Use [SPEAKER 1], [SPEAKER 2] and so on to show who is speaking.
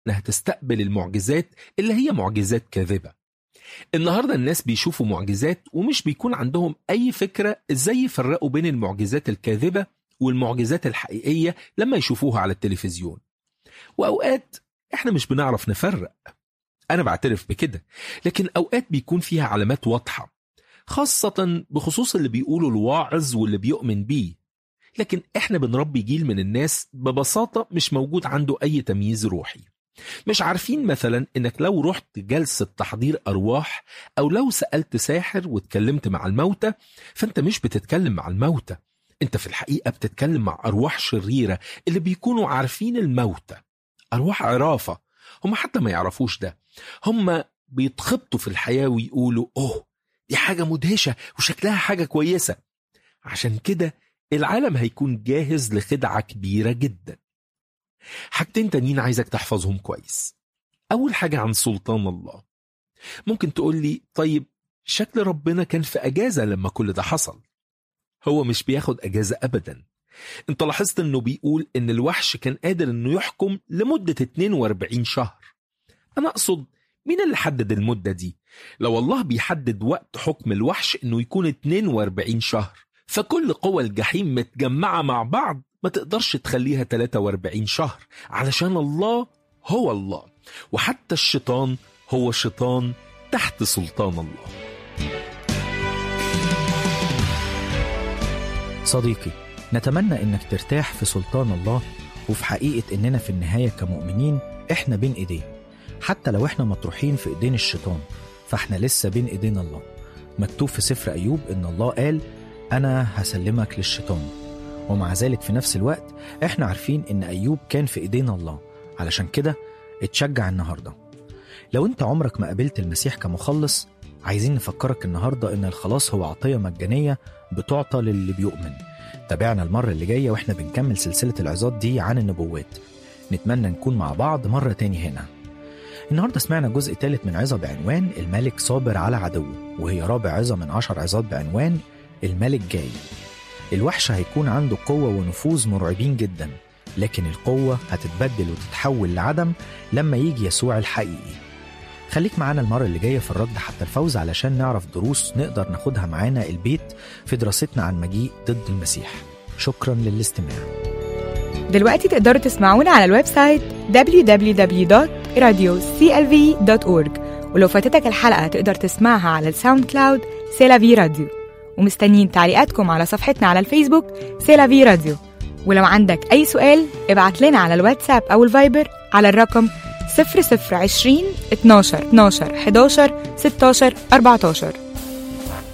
[SPEAKER 1] إنها تستقبل المعجزات اللي هي معجزات كاذبة النهاردة الناس بيشوفوا معجزات ومش بيكون عندهم أي فكرة إزاي يفرقوا بين المعجزات الكاذبة والمعجزات الحقيقية لما يشوفوها على التلفزيون وأوقات إحنا مش بنعرف نفرق أنا بعترف بكده لكن أوقات بيكون فيها علامات واضحة خاصة بخصوص اللي بيقولوا الواعظ واللي بيؤمن بيه لكن إحنا بنربي جيل من الناس ببساطة مش موجود عنده أي تمييز روحي مش عارفين مثلا انك لو رحت جلسة تحضير ارواح او لو سألت ساحر واتكلمت مع الموتى فانت مش بتتكلم مع الموتى انت في الحقيقة بتتكلم مع ارواح شريرة اللي بيكونوا عارفين الموتى ارواح عرافة هم حتى ما يعرفوش ده هم بيتخبطوا في الحياة ويقولوا اوه دي حاجة مدهشة وشكلها حاجة كويسة عشان كده العالم هيكون جاهز لخدعة كبيرة جدا حاجتين تانيين عايزك تحفظهم كويس أول حاجة عن سلطان الله ممكن تقول لي طيب شكل ربنا كان في أجازة لما كل ده حصل هو مش بياخد أجازة أبدا انت لاحظت انه بيقول ان الوحش كان قادر انه يحكم لمدة 42 شهر انا اقصد مين اللي حدد المدة دي لو الله بيحدد وقت حكم الوحش انه يكون 42 شهر فكل قوى الجحيم متجمعة مع بعض ما تقدرش تخليها 43 شهر علشان الله هو الله وحتى الشيطان هو شيطان تحت سلطان الله
[SPEAKER 2] صديقي نتمنى انك ترتاح في سلطان الله وفي حقيقة اننا في النهاية كمؤمنين احنا بين ايديه حتى لو احنا مطروحين في ايدين الشيطان فاحنا لسه بين ايدين الله مكتوب في سفر ايوب ان الله قال انا هسلمك للشيطان ومع ذلك في نفس الوقت احنا عارفين ان ايوب كان في ايدين الله علشان كده اتشجع النهارده لو انت عمرك ما قابلت المسيح كمخلص عايزين نفكرك النهارده ان الخلاص هو عطيه مجانيه بتعطى للي بيؤمن تابعنا المره اللي جايه واحنا بنكمل سلسله العظات دي عن النبوات نتمنى نكون مع بعض مره تاني هنا النهارده سمعنا جزء ثالث من عظه بعنوان الملك صابر على عدوه وهي رابع عظه من عشر عظات بعنوان الملك جاي الوحش هيكون عنده قوة ونفوذ مرعبين جدا لكن القوة هتتبدل وتتحول لعدم لما يجي يسوع الحقيقي خليك معانا المرة اللي جاية في الرد حتى الفوز علشان نعرف دروس نقدر ناخدها معانا البيت في دراستنا عن مجيء ضد المسيح شكرا للاستماع
[SPEAKER 3] دلوقتي تقدروا تسمعونا على الويب سايت www.radioclv.org ولو فاتتك الحلقة تقدر تسمعها على الساوند كلاود سيلافي راديو ومستنيين تعليقاتكم على صفحتنا على الفيسبوك سيلافي راديو ولو عندك أي سؤال ابعت لنا على الواتساب أو الفايبر على الرقم 0020 12 12 11 16 14